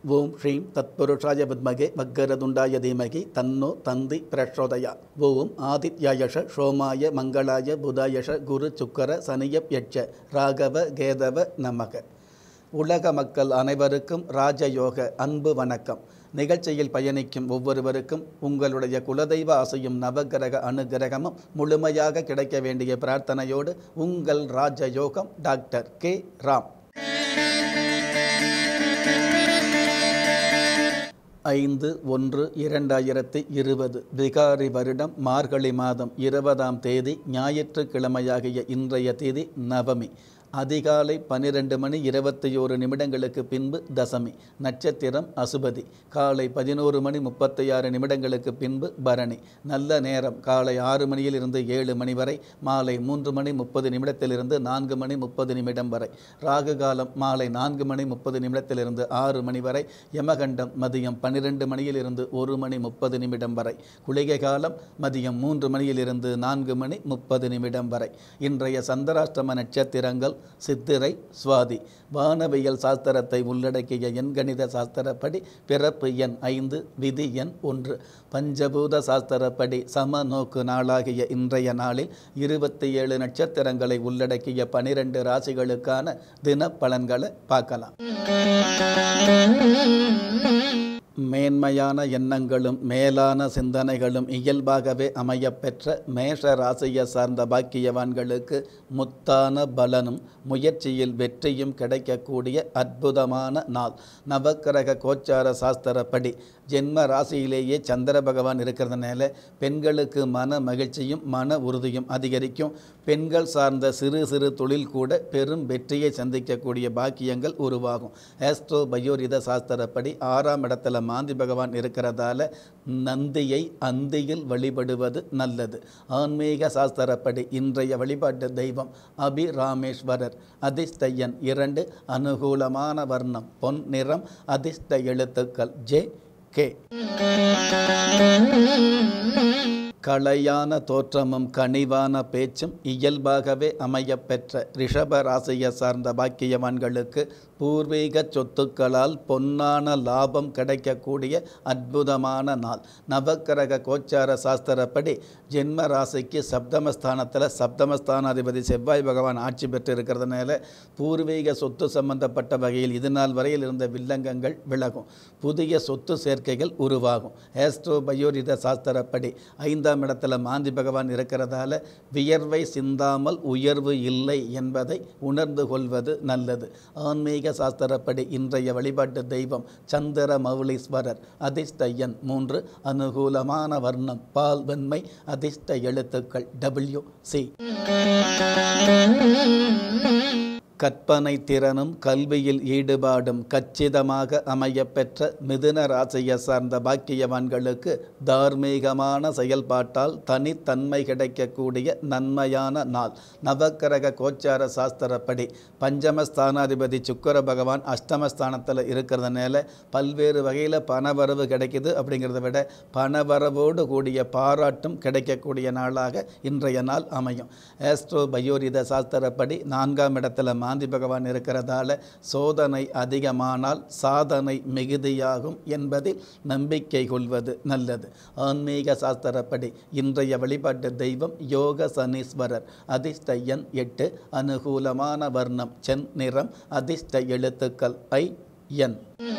ஓம் ஸ்ரீம் தத்புருஷாய வித்மகே வக்கரதுண்டாய தீமகி தன்னோ தந்தி பிரச்சோதயா ஓம் ஆதித்யாயஷ சோமாய மங்களாய புதாயஷ குரு சுக்கர சனியப் யட்ச ராகவ கேதவ நமக உலக மக்கள் அனைவருக்கும் ராஜயோக அன்பு வணக்கம் நிகழ்ச்சியில் பயணிக்கும் ஒவ்வொருவருக்கும் உங்களுடைய குலதெய்வ ஆசையும் நவகிரக அனுகிரகமும் முழுமையாக கிடைக்க வேண்டிய பிரார்த்தனையோடு உங்கள் ராஜயோகம் டாக்டர் கே ராம் ஐந்து ஒன்று இரண்டாயிரத்தி இருபது விகாரி வருடம் மார்கழி மாதம் இருபதாம் தேதி ஞாயிற்றுக்கிழமையாகிய இன்றைய தேதி நவமி அதிகாலை பன்னிரெண்டு மணி இருபத்தி ஓரு நிமிடங்களுக்கு பின்பு தசமி நட்சத்திரம் அசுபதி காலை பதினோரு மணி முப்பத்தி ஆறு நிமிடங்களுக்கு பின்பு பரணி நல்ல நேரம் காலை ஆறு மணியிலிருந்து ஏழு மணி வரை மாலை மூன்று மணி முப்பது நிமிடத்திலிருந்து நான்கு மணி முப்பது நிமிடம் வரை ராகு காலம் மாலை நான்கு மணி முப்பது நிமிடத்திலிருந்து ஆறு மணி வரை யமகண்டம் மதியம் பன்னிரெண்டு மணியிலிருந்து ஒரு மணி முப்பது நிமிடம் வரை குளிகை காலம் மதியம் மூன்று மணியிலிருந்து நான்கு மணி முப்பது நிமிடம் வரை இன்றைய சந்திராஷ்டம நட்சத்திரங்கள் சித்திரை சுவாதி வானவியல் சாஸ்திரத்தை உள்ளடக்கிய எண்கணித சாஸ்திரப்படி பிறப்பு எண் ஐந்து விதி எண் ஒன்று பஞ்சபூத சாஸ்திரப்படி சம நோக்கு நாளாகிய இன்றைய நாளில் இருபத்தி ஏழு நட்சத்திரங்களை உள்ளடக்கிய பனிரெண்டு ராசிகளுக்கான தின பலன்களை பார்க்கலாம் மேன்மையான எண்ணங்களும் மேலான சிந்தனைகளும் இயல்பாகவே அமையப்பெற்ற மேஷ ராசியை சார்ந்த பாக்கியவான்களுக்கு முத்தான பலனும் முயற்சியில் வெற்றியும் கிடைக்கக்கூடிய அற்புதமான நாள் நவக்கிரக கோச்சார சாஸ்திரப்படி ஜென்ம ராசியிலேயே சந்திர பகவான் இருக்கிறதுனால பெண்களுக்கு மன மகிழ்ச்சியும் மன உறுதியும் அதிகரிக்கும் பெண்கள் சார்ந்த சிறு சிறு தொழில் கூட பெரும் வெற்றியை சந்திக்கக்கூடிய பாக்கியங்கள் உருவாகும் ஆஸ்ட்ரோ பயோரித சாஸ்திரப்படி ஆறாம் இடத்துல மாந்தி பகவான் இருக்கிறதால நந்தியை அந்தியில் வழிபடுவது நல்லது ஆன்மீக சாஸ்திரப்படி இன்றைய வழிபாட்டு தெய்வம் அபிராமேஸ்வரர் அதிர்ஷ்டயன் இரண்டு அனுகூலமான வர்ணம் பொன் நிறம் அதிர்ஷ்ட எழுத்துக்கள் ஜே கே கலையான தோற்றமும் கனிவான பேச்சும் இயல்பாகவே அமையப்பெற்ற ரிஷப ராசியை சார்ந்த பாக்கியவான்களுக்கு பூர்வீக சொத்துக்களால் பொன்னான லாபம் கிடைக்கக்கூடிய அற்புதமான நாள் நவக்கிரக கோச்சார சாஸ்திரப்படி ஜென்ம ராசிக்கு சப்தமஸ்தானத்தில் சப்தமஸ்தானாதிபதி செவ்வாய் பகவான் ஆட்சி பெற்று இருக்கிறதுனால பூர்வீக சொத்து சம்பந்தப்பட்ட வகையில் இது நாள் வரையில் இருந்த வில்லங்கங்கள் விலகும் புதிய சொத்து சேர்க்கைகள் உருவாகும் ஏஸ்ட்ரோ பயோரித சாஸ்திரப்படி ஐந்தாம் இடத்துல மாந்தி பகவான் இருக்கிறதால வியர்வை சிந்தாமல் உயர்வு இல்லை என்பதை உணர்ந்து கொள்வது நல்லது ஆன்மீக சாஸ்திரப்படி இன்றைய வழிபாட்டு தெய்வம் சந்திர மௌலீஸ்வரர் அதிர்ஷ்ட எண் மூன்று அனுகூலமான வர்ணம் பால் வெண்மை அதிர்ஷ்ட எழுத்துக்கள் டபிள்யூ சி கற்பனை திறனும் கல்வியில் ஈடுபாடும் கச்சிதமாக அமையப்பெற்ற மிதுன ராசியை சார்ந்த பாக்கியவான்களுக்கு தார்மீகமான செயல்பாட்டால் தனித்தன்மை கிடைக்கக்கூடிய நன்மையான நாள் நவக்கிரக கோச்சார சாஸ்திரப்படி பஞ்சமஸ்தானாதிபதி சுக்கர பகவான் அஷ்டமஸ்தானத்தில் இருக்கிறதுனால பல்வேறு வகையில் பணவரவு கிடைக்குது அப்படிங்கிறத விட பணவரவோடு கூடிய பாராட்டும் கிடைக்கக்கூடிய நாளாக இன்றைய நாள் அமையும் ஆஸ்ட்ரோ பயோரித சாஸ்திரப்படி நான்காம் இடத்துல மாந்தி பகவான் இருக்கிறதால சோதனை அதிகமானால் சாதனை மிகுதியாகும் என்பதில் நம்பிக்கை கொள்வது நல்லது ஆன்மீக சாஸ்திரப்படி இன்றைய வழிபாட்டு தெய்வம் யோக சனீஸ்வரர் அதிர்ஷ்ட எண் எட்டு அனுகூலமான வர்ணம் சென் நிறம் அதிர்ஷ்ட எழுத்துக்கள் ஐ என்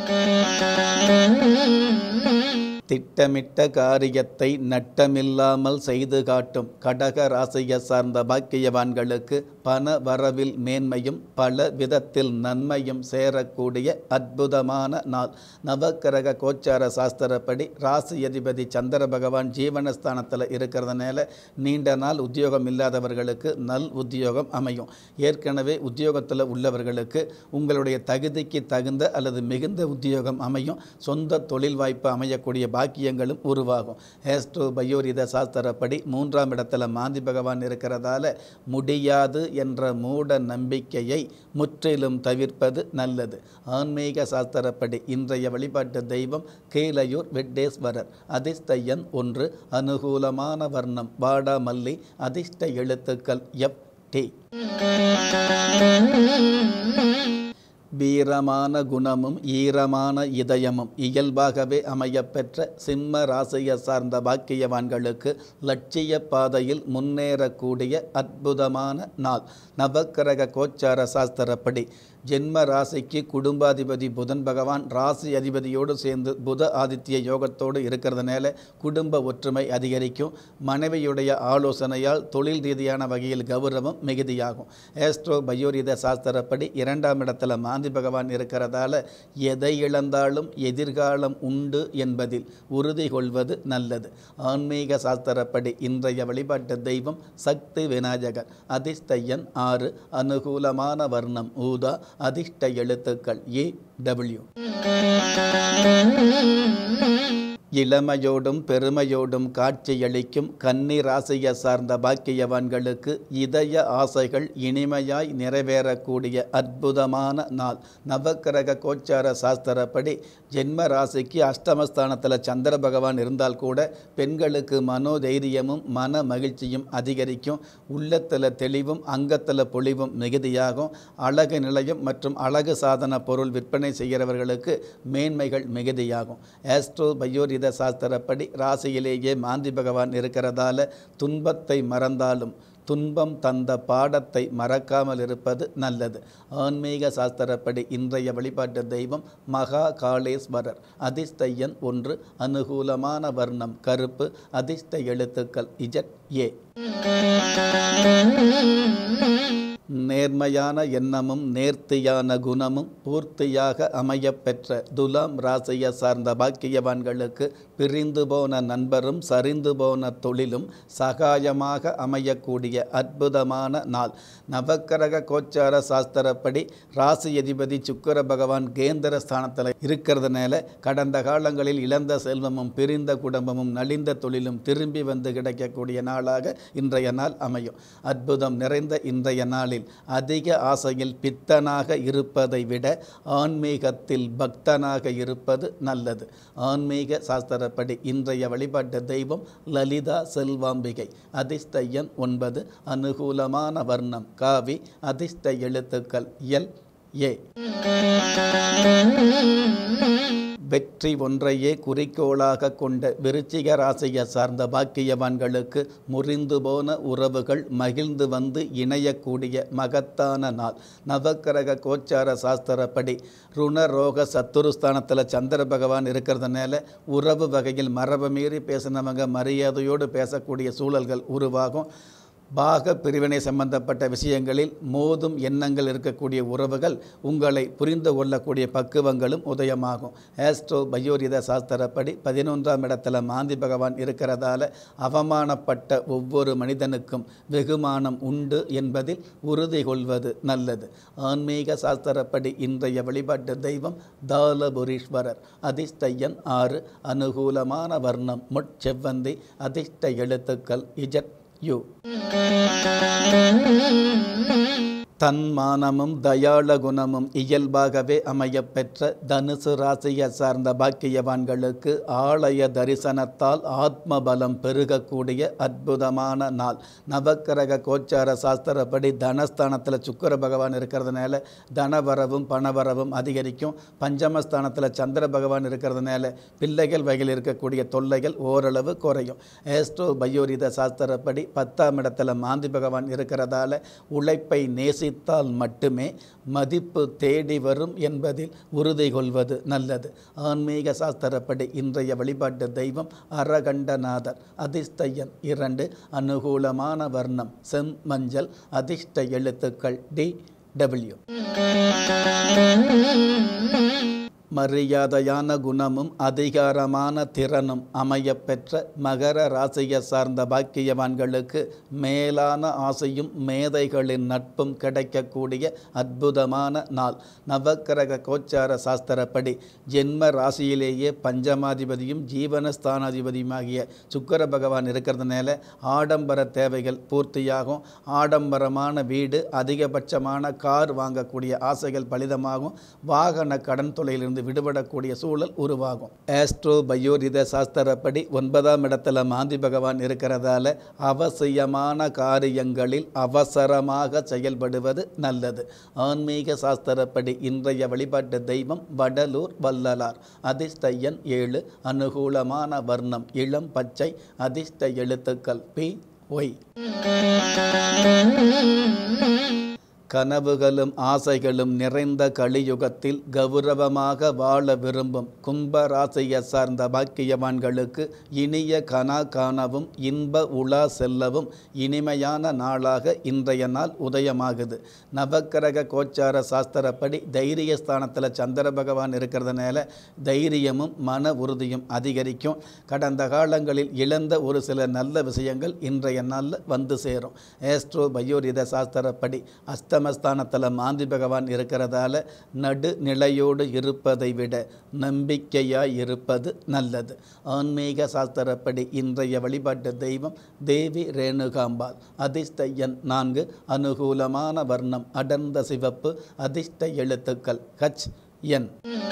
திட்டமிட்ட காரியத்தை நட்டமில்லாமல் செய்து காட்டும் கடக ராசியை சார்ந்த பாக்கியவான்களுக்கு பண வரவில் மேன்மையும் பல விதத்தில் நன்மையும் சேரக்கூடிய அற்புதமான நாள் நவக்கிரக கோச்சார சாஸ்திரப்படி ராசி அதிபதி சந்திர பகவான் ஜீவனஸ்தானத்தில் இருக்கிறதுனால நீண்ட நாள் உத்தியோகம் இல்லாதவர்களுக்கு நல் உத்தியோகம் அமையும் ஏற்கனவே உத்தியோகத்தில் உள்ளவர்களுக்கு உங்களுடைய தகுதிக்கு தகுந்த அல்லது மிகுந்த உத்தியோகம் அமையும் சொந்த தொழில் வாய்ப்பு அமையக்கூடிய பாக்கியங்களும் உருவாகும் ஏஸ்ட்ரோ பயோரித சாஸ்திரப்படி மூன்றாம் இடத்துல மாந்தி பகவான் இருக்கிறதால முடியாது என்ற மூட நம்பிக்கையை முற்றிலும் தவிர்ப்பது நல்லது ஆன்மீக சாஸ்திரப்படி இன்றைய வழிபாட்டு தெய்வம் கீழையூர் வெட்டேஸ்வரர் அதிர்ஷ்ட எண் ஒன்று அனுகூலமான வர்ணம் வாடாமல்லி அதிர்ஷ்ட எழுத்துக்கள் எப் டி வீரமான குணமும் ஈரமான இதயமும் இயல்பாகவே அமையப்பெற்ற சிம்ம ராசியை சார்ந்த பாக்கியவான்களுக்கு லட்சிய பாதையில் முன்னேறக்கூடிய அற்புதமான நாள் நவக்கிரக கோச்சார சாஸ்திரப்படி ஜென்ம ராசிக்கு குடும்பாதிபதி புதன் பகவான் ராசி அதிபதியோடு சேர்ந்து புத ஆதித்ய யோகத்தோடு இருக்கிறதுனால குடும்ப ஒற்றுமை அதிகரிக்கும் மனைவியுடைய ஆலோசனையால் தொழில் ரீதியான வகையில் கௌரவம் மிகுதியாகும் ஏஸ்ட்ரோ பயோரித சாஸ்திரப்படி இரண்டாம் இடத்துல மாந்தி பகவான் இருக்கிறதால எதை இழந்தாலும் எதிர்காலம் உண்டு என்பதில் உறுதி கொள்வது நல்லது ஆன்மீக சாஸ்திரப்படி இன்றைய வழிபாட்டு தெய்வம் சக்தி விநாயகர் அதிர்ஷ்டயன் ஆறு அனுகூலமான வர்ணம் ஊதா அதிர்ஷ்ட எழுத்துக்கள் ஏ டபிள்யூ இளமையோடும் பெருமையோடும் காட்சியளிக்கும் கன்னி ராசியை சார்ந்த பாக்கியவான்களுக்கு இதய ஆசைகள் இனிமையாய் நிறைவேறக்கூடிய அற்புதமான நாள் நவக்கிரக கோச்சார சாஸ்திரப்படி ஜென்ம ராசிக்கு அஷ்டமஸ்தானத்தில் சந்திர பகவான் இருந்தால் கூட பெண்களுக்கு மனோதைரியமும் மன மகிழ்ச்சியும் அதிகரிக்கும் உள்ளத்தில் தெளிவும் அங்கத்தில் பொலிவும் மிகுதியாகும் அழகு நிலையம் மற்றும் அழகு சாதன பொருள் விற்பனை செய்கிறவர்களுக்கு மேன்மைகள் மிகுதியாகும் ஆஸ்ட்ரோ பயோரித சாஸ்திரப்படி ராசியிலேயே மாந்தி பகவான் இருக்கிறதால துன்பத்தை மறந்தாலும் துன்பம் தந்த பாடத்தை மறக்காமல் இருப்பது நல்லது ஆன்மீக சாஸ்திரப்படி இன்றைய வழிபாட்டு தெய்வம் மகா காளேஸ்வரர் அதிர்ஷ்டயன் ஒன்று அனுகூலமான வர்ணம் கருப்பு அதிர்ஷ்ட எழுத்துக்கள் இஜட் ஏ நேர்மையான எண்ணமும் நேர்த்தியான குணமும் பூர்த்தியாக அமையப்பெற்ற துலாம் ராசியை சார்ந்த பாக்கியவான்களுக்கு பிரிந்து போன நண்பரும் சரிந்து போன தொழிலும் சகாயமாக அமையக்கூடிய அற்புதமான நாள் நவக்கிரக கோச்சார சாஸ்திரப்படி ராசி அதிபதி சுக்கர பகவான் கேந்திர ஸ்தானத்தில் இருக்கிறதுனால கடந்த காலங்களில் இழந்த செல்வமும் பிரிந்த குடும்பமும் நலிந்த தொழிலும் திரும்பி வந்து கிடைக்கக்கூடிய நாளாக இன்றைய நாள் அமையும் அற்புதம் நிறைந்த இன்றைய நாளில் அதிக ஆசையில் பித்தனாக இருப்பதை விட ஆன்மீகத்தில் பக்தனாக இருப்பது நல்லது ஆன்மீக சாஸ்திரப்படி இன்றைய வழிபாட்டு தெய்வம் லலிதா செல்வாம்பிகை அதிர்ஷ்டயன் ஒன்பது அனுகூலமான வர்ணம் காவி அதிர்ஷ்ட எழுத்துக்கள் எல் ஏ வெற்றி ஒன்றையே குறிக்கோளாக கொண்ட விருச்சிக ராசியை சார்ந்த பாக்கியவான்களுக்கு முறிந்து போன உறவுகள் மகிழ்ந்து வந்து இணையக்கூடிய மகத்தான நாள் நவக்கிரக கோச்சார சாஸ்திரப்படி ருணரோக சத்துருஸ்தானத்தில் சந்திர பகவான் இருக்கிறதுனால உறவு வகையில் மரபு மீறி பேசினவங்க மரியாதையோடு பேசக்கூடிய சூழல்கள் உருவாகும் பாக பிரிவினை சம்பந்தப்பட்ட விஷயங்களில் மோதும் எண்ணங்கள் இருக்கக்கூடிய உறவுகள் உங்களை புரிந்து கொள்ளக்கூடிய பக்குவங்களும் உதயமாகும் ஆஸ்ட்ரோ பயோரித சாஸ்திரப்படி பதினொன்றாம் இடத்துல மாந்தி பகவான் இருக்கிறதால அவமானப்பட்ட ஒவ்வொரு மனிதனுக்கும் வெகுமானம் உண்டு என்பதில் உறுதி கொள்வது நல்லது ஆன்மீக சாஸ்திரப்படி இன்றைய வழிபாட்டு தெய்வம் தாலபுரீஸ்வரர் அதிர்ஷ்டயன் ஆறு அனுகூலமான வர்ணம் முட்செவ்வந்தி அதிர்ஷ்ட எழுத்துக்கள் இஜட் யூ தன்மானமும் தயாள குணமும் இயல்பாகவே அமையப்பெற்ற தனுசு ராசியை சார்ந்த பாக்கியவான்களுக்கு ஆலய தரிசனத்தால் ஆத்ம பலம் பெருகக்கூடிய அற்புதமான நாள் நவக்கிரக கோச்சார சாஸ்திரப்படி தனஸ்தானத்தில் சுக்கர பகவான் இருக்கிறதுனால தனவரவும் பணவரவும் அதிகரிக்கும் பஞ்சமஸ்தானத்தில் சந்திர பகவான் இருக்கிறதுனால பிள்ளைகள் வகையில் இருக்கக்கூடிய தொல்லைகள் ஓரளவு குறையும் ஏஸ்ட்ரோ பயோரித சாஸ்திரப்படி பத்தாம் இடத்துல மாந்தி பகவான் இருக்கிறதால உழைப்பை நேசித்தால் மட்டுமே மதிப்பு தேடி வரும் என்பதில் உறுதி கொள்வது நல்லது ஆன்மீக சாஸ்திரப்படி இன்றைய வழிபாட்டு தெய்வம் அரகண்டநாதர் அதிர்ஷ்டயன் இரண்டு அனுகூலமான வர்ணம் செம் மஞ்சள் அதிர்ஷ்ட எழுத்துக்கள் டி டபிள்யூ மரியாதையான குணமும் அதிகாரமான திறனும் அமையப்பெற்ற மகர ராசியை சார்ந்த பாக்கியவான்களுக்கு மேலான ஆசையும் மேதைகளின் நட்பும் கிடைக்கக்கூடிய அற்புதமான நாள் நவக்கிரக கோச்சார சாஸ்திரப்படி ஜென்ம ராசியிலேயே பஞ்சமாதிபதியும் ஜீவனஸ்தானாதிபதியுமாகிய சுக்கர பகவான் இருக்கிறதுனால ஆடம்பர தேவைகள் பூர்த்தியாகும் ஆடம்பரமான வீடு அதிகபட்சமான கார் வாங்கக்கூடிய ஆசைகள் பலிதமாகும் வாகன கடன் தொலையிலிருந்து விடுபடக்கூடிய சூழல் உருவாகும் ஆஸ்ட்ரோ பயோரித சாஸ்திரப்படி ஒன்பதாம் இடத்துல மாந்தி பகவான் இருக்கிறதால அவசியமான காரியங்களில் அவசரமாக செயல்படுவது நல்லது ஆன்மீக சாஸ்திரப்படி இன்றைய வழிபாட்டு தெய்வம் வடலூர் வள்ளலார் அதிர்ஷ்ட எண் ஏழு அனுகூலமான வர்ணம் இளம் பச்சை அதிர்ஷ்ட எழுத்துக்கள் பி ஒய் கனவுகளும் ஆசைகளும் நிறைந்த கலியுகத்தில் கௌரவமாக வாழ விரும்பும் கும்ப ராசியை சார்ந்த பாக்கியவான்களுக்கு இனிய கனா காணவும் இன்ப உலா செல்லவும் இனிமையான நாளாக இன்றைய நாள் உதயமாகுது நவக்கிரக கோச்சார சாஸ்திரப்படி தைரிய ஸ்தானத்தில் சந்திர பகவான் இருக்கிறதுனால தைரியமும் மன உறுதியும் அதிகரிக்கும் கடந்த காலங்களில் இழந்த ஒரு சில நல்ல விஷயங்கள் இன்றைய நாளில் வந்து சேரும் ஏஸ்ட்ரோ பயோரித சாஸ்திரப்படி அஸ்தமஸ்தானத்தில் மாந்தி பகவான் இருக்கிறதால நடுநிலையோடு இருப்பதை விட நம்பிக்கையாய் இருப்பது நல்லது ஆன்மீக சாஸ்திரப்படி இன்றைய வழிபாட்டு தெய்வம் தேவி ரேணுகாம்பாள் அதிர்ஷ்ட எண் நான்கு அனுகூலமான வர்ணம் அடர்ந்த சிவப்பு அதிர்ஷ்ட எழுத்துக்கள் ஹச் என்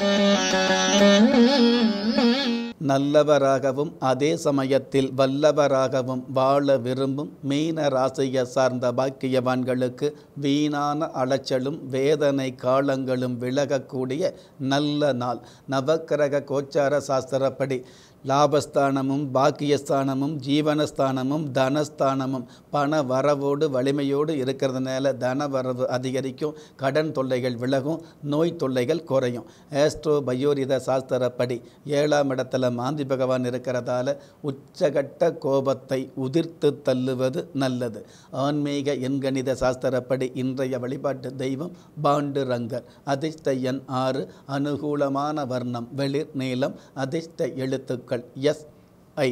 நல்லவராகவும் அதே சமயத்தில் வல்லவராகவும் வாழ விரும்பும் மீன ராசியை சார்ந்த பாக்கியவான்களுக்கு வீணான அலைச்சலும் வேதனை காலங்களும் விலகக்கூடிய நல்ல நாள் நவக்கிரக கோச்சார சாஸ்திரப்படி லாபஸ்தானமும் பாக்கியஸ்தானமும் ஜீவனஸ்தானமும் தனஸ்தானமும் பண வரவோடு வலிமையோடு இருக்கிறதுனால தன வரவு அதிகரிக்கும் கடன் தொல்லைகள் விலகும் நோய் தொல்லைகள் குறையும் ஆஸ்ட்ரோ பயோரித சாஸ்திரப்படி ஏழாம் இடத்துல மாந்தி பகவான் இருக்கிறதால உச்சகட்ட கோபத்தை உதிர்த்து தள்ளுவது நல்லது ஆன்மீக எண்கணித சாஸ்திரப்படி இன்றைய வழிபாட்டு தெய்வம் பாண்டுரங்கர் அதிர்ஷ்ட எண் ஆறு அனுகூலமான வர்ணம் வெளிர் நீளம் அதிர்ஷ்ட எழுத்துக்கள் எஸ் ஐ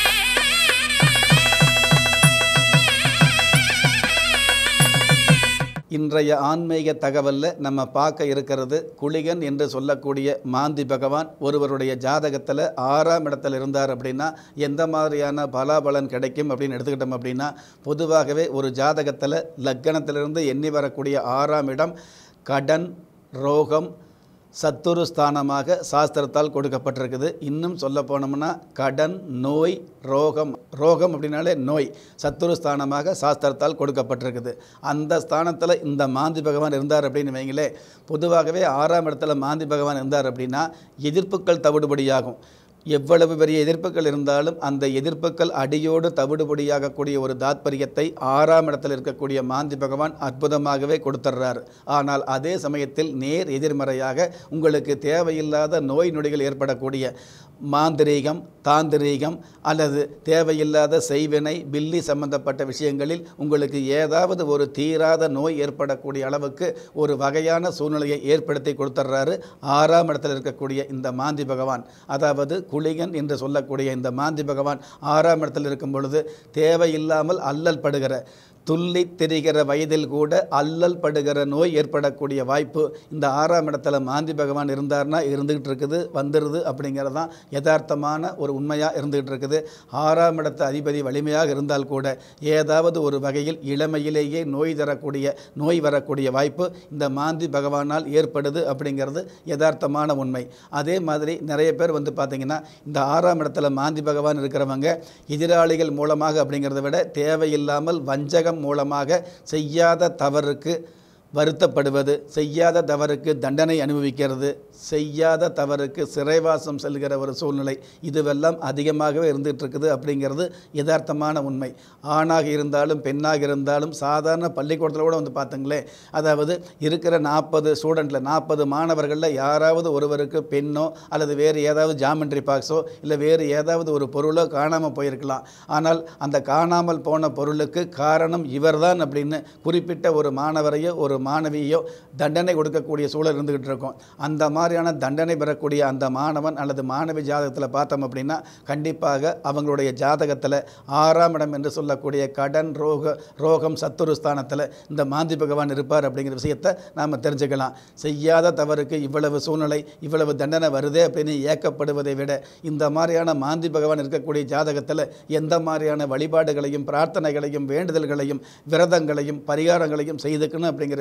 இன்றைய ஆன்மீக தகவலில் நம்ம பார்க்க இருக்கிறது குளிகன் என்று சொல்லக்கூடிய மாந்தி பகவான் ஒருவருடைய ஜாதகத்தில் ஆறாம் இடத்துல இருந்தார் அப்படின்னா எந்த மாதிரியான பலாபலன் கிடைக்கும் அப்படின்னு எடுத்துக்கிட்டோம் அப்படின்னா பொதுவாகவே ஒரு ஜாதகத்தில் லக்கணத்திலிருந்து எண்ணி வரக்கூடிய ஆறாம் இடம் கடன் ரோகம் சத்துரு ஸ்தானமாக சாஸ்திரத்தால் கொடுக்கப்பட்டிருக்குது இன்னும் சொல்ல போனோம்னா கடன் நோய் ரோகம் ரோகம் அப்படின்னாலே நோய் சத்துரு ஸ்தானமாக சாஸ்திரத்தால் கொடுக்கப்பட்டிருக்குது அந்த ஸ்தானத்தில் இந்த மாந்தி பகவான் இருந்தார் அப்படின்னு வைங்களே பொதுவாகவே ஆறாம் இடத்துல மாந்தி பகவான் இருந்தார் அப்படின்னா எதிர்ப்புகள் தவிடுபடியாகும் எவ்வளவு பெரிய எதிர்ப்புகள் இருந்தாலும் அந்த எதிர்ப்புகள் அடியோடு தவிடுபடியாகக்கூடிய ஒரு தாத்பரியத்தை ஆறாம் இடத்தில் இருக்கக்கூடிய மாந்தி பகவான் அற்புதமாகவே கொடுத்துட்றாரு ஆனால் அதே சமயத்தில் நேர் எதிர்மறையாக உங்களுக்கு தேவையில்லாத நோய் நொடிகள் ஏற்படக்கூடிய மாந்திரீகம் தாந்திரீகம் அல்லது தேவையில்லாத செய்வினை பில்லி சம்பந்தப்பட்ட விஷயங்களில் உங்களுக்கு ஏதாவது ஒரு தீராத நோய் ஏற்படக்கூடிய அளவுக்கு ஒரு வகையான சூழ்நிலையை ஏற்படுத்தி கொடுத்துட்றாரு ஆறாம் இடத்தில் இருக்கக்கூடிய இந்த மாந்தி பகவான் அதாவது குளிகன் என்று சொல்லக்கூடிய இந்த மாந்தி பகவான் ஆறாம் இடத்தில் இருக்கும் பொழுது தேவையில்லாமல் அல்லல் படுகிற துள்ளி திரிகிற வயதில் கூட அல்லல் படுகிற நோய் ஏற்படக்கூடிய வாய்ப்பு இந்த ஆறாம் இடத்துல மாந்தி பகவான் இருந்தார்னா இருந்துகிட்டு இருக்குது வந்துடுது அப்படிங்கிறது தான் யதார்த்தமான ஒரு உண்மையாக இருந்துகிட்டு இருக்குது ஆறாம் இடத்து அதிபதி வலிமையாக இருந்தால் கூட ஏதாவது ஒரு வகையில் இளமையிலேயே நோய் தரக்கூடிய நோய் வரக்கூடிய வாய்ப்பு இந்த மாந்தி பகவானால் ஏற்படுது அப்படிங்கிறது யதார்த்தமான உண்மை அதே மாதிரி நிறைய பேர் வந்து பார்த்திங்கன்னா இந்த ஆறாம் இடத்துல மாந்தி பகவான் இருக்கிறவங்க எதிராளிகள் மூலமாக அப்படிங்கிறத விட தேவையில்லாமல் வஞ்சகம் மூலமாக செய்யாத தவறுக்கு வருத்தப்படுவது செய்யாத தவறுக்கு தண்டனை அனுபவிக்கிறது செய்யாத தவறுக்கு சிறைவாசம் செல்கிற ஒரு சூழ்நிலை இதுவெல்லாம் அதிகமாகவே இருந்துகிட்டு இருக்குது அப்படிங்கிறது யதார்த்தமான உண்மை ஆணாக இருந்தாலும் பெண்ணாக இருந்தாலும் சாதாரண பள்ளிக்கூடத்தில் கூட வந்து பார்த்துங்களேன் அதாவது இருக்கிற நாற்பது ஸ்டூடெண்ட்டில் நாற்பது மாணவர்களில் யாராவது ஒருவருக்கு பெண்ணோ அல்லது வேறு ஏதாவது ஜாமெண்ட்ரி பாக்ஸோ இல்லை வேறு ஏதாவது ஒரு பொருளோ காணாமல் போயிருக்கலாம் ஆனால் அந்த காணாமல் போன பொருளுக்கு காரணம் இவர்தான் அப்படின்னு குறிப்பிட்ட ஒரு மாணவரையோ ஒரு மாணவியோ தண்டனை கொடுக்கக்கூடிய சூழல் இருந்துகிட்டு இருக்கும் அந்த மாதிரியான தண்டனை பெறக்கூடிய அந்த மாணவன் அல்லது மாணவி ஜாதகத்தில் பார்த்தோம் அப்படின்னா கண்டிப்பாக அவங்களுடைய ஜாதகத்தில் ஆறாம் இடம் என்று சொல்லக்கூடிய கடன் ரோக ரோகம் சத்துரு ஸ்தானத்தில் இந்த மாந்தி பகவான் இருப்பார் அப்படிங்கிற விஷயத்தை நாம் தெரிஞ்சுக்கலாம் செய்யாத தவறுக்கு இவ்வளவு சூழ்நிலை இவ்வளவு தண்டனை வருதே அப்படின்னு ஏக்கப்படுவதை விட இந்த மாதிரியான மாந்தி பகவான் இருக்கக்கூடிய ஜாதகத்தில் எந்த மாதிரியான வழிபாடுகளையும் பிரார்த்தனைகளையும் வேண்டுதல்களையும் விரதங்களையும் பரிகாரங்களையும் செய்துக்கணும் அப்படிங்கிற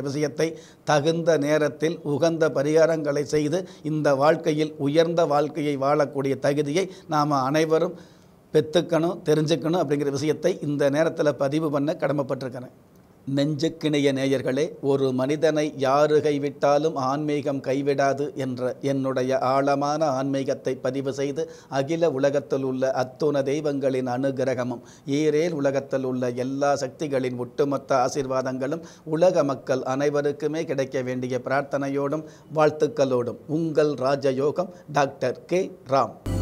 விஷயத்தை தகுந்த நேரத்தில் உகந்த பரிகாரங்களை செய்து இந்த வாழ்க்கையில் உயர்ந்த வாழ்க்கையை வாழக்கூடிய தகுதியை நாம் அனைவரும் பெற்றுக்கணும் தெரிஞ்சுக்கணும் அப்படிங்கிற விஷயத்தை இந்த நேரத்தில் பதிவு பண்ண கடமைப்பட்டிருக்கிறேன் நெஞ்சுக்கிணைய நேயர்களே ஒரு மனிதனை யாரு கைவிட்டாலும் ஆன்மீகம் கைவிடாது என்ற என்னுடைய ஆழமான ஆன்மீகத்தை பதிவு செய்து அகில உலகத்தில் உள்ள அத்துண தெய்வங்களின் அனுகிரகமும் ஈரேல் உலகத்தில் உள்ள எல்லா சக்திகளின் ஒட்டுமொத்த ஆசீர்வாதங்களும் உலக மக்கள் அனைவருக்குமே கிடைக்க வேண்டிய பிரார்த்தனையோடும் வாழ்த்துக்களோடும் உங்கள் ராஜயோகம் டாக்டர் கே ராம்